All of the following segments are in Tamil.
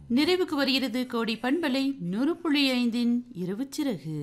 நிறைவுக்கு வருகிறது கோடி பண்பலை நூறு புள்ளி ஐந்தின் இரவு சிறகு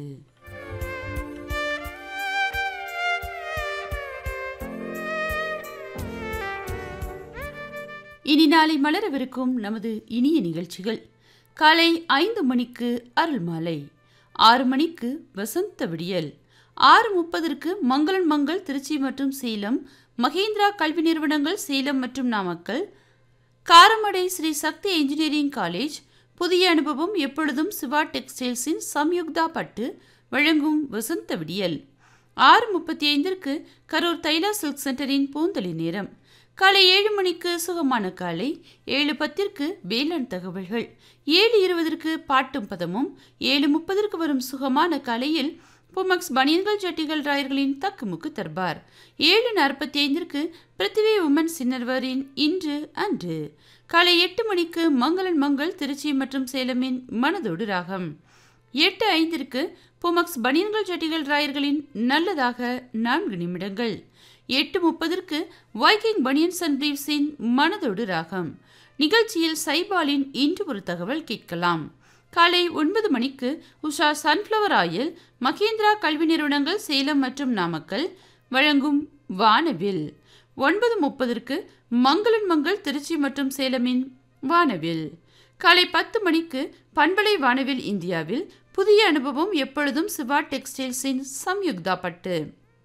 இனி நாளை மலரவிருக்கும் நமது இனிய நிகழ்ச்சிகள் காலை ஐந்து மணிக்கு அருள்மாலை ஆறு மணிக்கு வசந்த விடியல் ஆறு முப்பதற்கு மங்களன் மங்கள் திருச்சி மற்றும் சேலம் மகேந்திரா கல்வி நிறுவனங்கள் சேலம் மற்றும் நாமக்கல் காரமடை ஸ்ரீ சக்தி இன்ஜினியரிங் காலேஜ் புதிய அனுபவம் எப்பொழுதும் சிவா டெக்ஸ்டைல்ஸின் சம்யுக்தா பட்டு வழங்கும் வசந்த விடியல் ஆறு முப்பத்தி ஐந்திற்கு கரூர் தைலா சில்க் சென்டரின் பூந்தொலி நேரம் காலை ஏழு மணிக்கு சுகமான காலை ஏழு பத்திற்கு வேளாண் தகவல்கள் ஏழு இருபதற்கு பாட்டும் பதமும் ஏழு முப்பதற்கு வரும் சுகமான காலையில் புமக்ஸ் பனியன்கள் ஜட்டிகள் ராயர்களின் தக்குமுக்கு தர்பார் ஏழு நாற்பத்தி ஐந்திற்கு பிருத்திவி உமன் சின்னர்வரின் இன்று அன்று காலை எட்டு மணிக்கு மங்களன் மங்கள் திருச்சி மற்றும் சேலமின் மனதோடு ராகம் எட்டு ஐந்திற்கு புமக்ஸ் பனியன்கள் ஜட்டிகள் ராயர்களின் நல்லதாக நான்கு நிமிடங்கள் எட்டு முப்பதற்கு வைக்கிங் பனியன்ஸ் அண்ட் பிரீவ்ஸின் மனதோடு ராகம் நிகழ்ச்சியில் சைபாலின் இன்று ஒரு தகவல் கேட்கலாம் காலை ஒன்பது மணிக்கு உஷா சன்ஃப்ளவர் ஆயில் மகேந்திரா கல்வி நிறுவனங்கள் சேலம் மற்றும் நாமக்கல் வழங்கும் வானவில் ஒன்பது முப்பதற்கு மங்களன் மங்கள் திருச்சி மற்றும் சேலமின் வானவில் காலை பத்து மணிக்கு பண்பலை வானவில் இந்தியாவில் புதிய அனுபவம் எப்பொழுதும் சிவா டெக்ஸ்டைல்ஸின் சம்யுக்தா பட்டு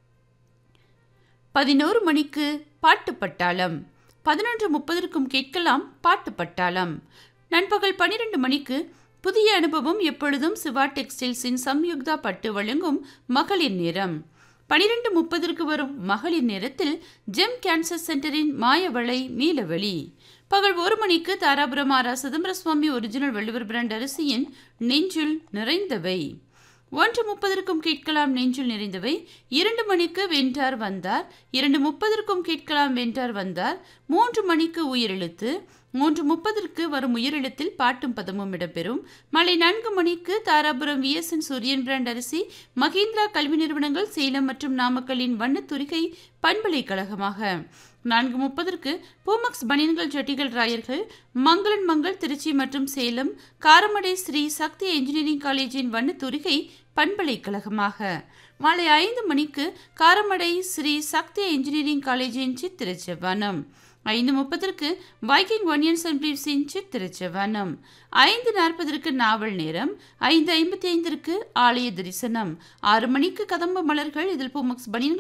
பதினோரு மணிக்கு பாட்டு பட்டாளம் பதினொன்று முப்பதற்கும் கேட்கலாம் பாட்டு பட்டாளம் நண்பகல் பன்னிரண்டு மணிக்கு புதிய அனுபவம் எப்பொழுதும் சிவா டெக்ஸ்டைல்ஸின் சம்யுக்தா பட்டு வழங்கும் மகளிர் நேரம் பனிரெண்டு முப்பதற்கு வரும் மகளிர் நேரத்தில் ஜெம் கேன்சர் சென்டரின் மாயவளை மீளவழி பகல் ஒரு மணிக்கு தாராபுரம் ஆரா சிதம்பர சுவாமி ஒரிஜினல் வள்ளுவர் பிராண்ட் அரிசியின் நெஞ்சுள் நிறைந்தவை ஒன்று முப்பதற்கும் கேட்கலாம் நெஞ்சில் நிறைந்தவை இரண்டு மணிக்கு வென்றார் வந்தார் இரண்டு முப்பதற்கும் கேட்கலாம் வென்றார் வந்தார் மூன்று மணிக்கு உயிரெழுத்து மூன்று முப்பதற்கு வரும் உயிரெழுத்தில் பாட்டும் பதமும் இடம்பெறும் மாலை நான்கு மணிக்கு தாராபுரம் விஎஸ்என் சூரியன் பிராண்ட் அரிசி மகேந்திரா கல்வி நிறுவனங்கள் சேலம் மற்றும் நாமக்கல்லின் வண்ணத்துரிகை பண்பலைக்கழகமாக நான்கு முப்பதற்கு பூமக்ஸ் பனியன்கள் ஜட்டிகள் ராயர்கள் மங்களன் மங்கள் திருச்சி மற்றும் சேலம் காரமடை ஸ்ரீ சக்தி என்ஜினியரிங் காலேஜின் வண்ணத்துரிகை பண்பலைக்கழகமாக மாலை ஐந்து மணிக்கு காரமடை ஸ்ரீ சக்தி என்ஜினியரிங் காலேஜின் சித்திர செவ்வனம் ஐந்து முப்பதற்கு வைக்கிங் ஒனியன்ஸ் அண்ட் பிரீவ்ஸின் சித்திர செவ்வனம் ஐந்து நாற்பதற்கு நாவல் நேரம் ஐந்து ஐம்பத்தி ஐந்திற்கு ஆலய தரிசனம் ஆறு மணிக்கு கதம்ப மலர்கள் இதில் பூமக்ஸ் பனியன்கள்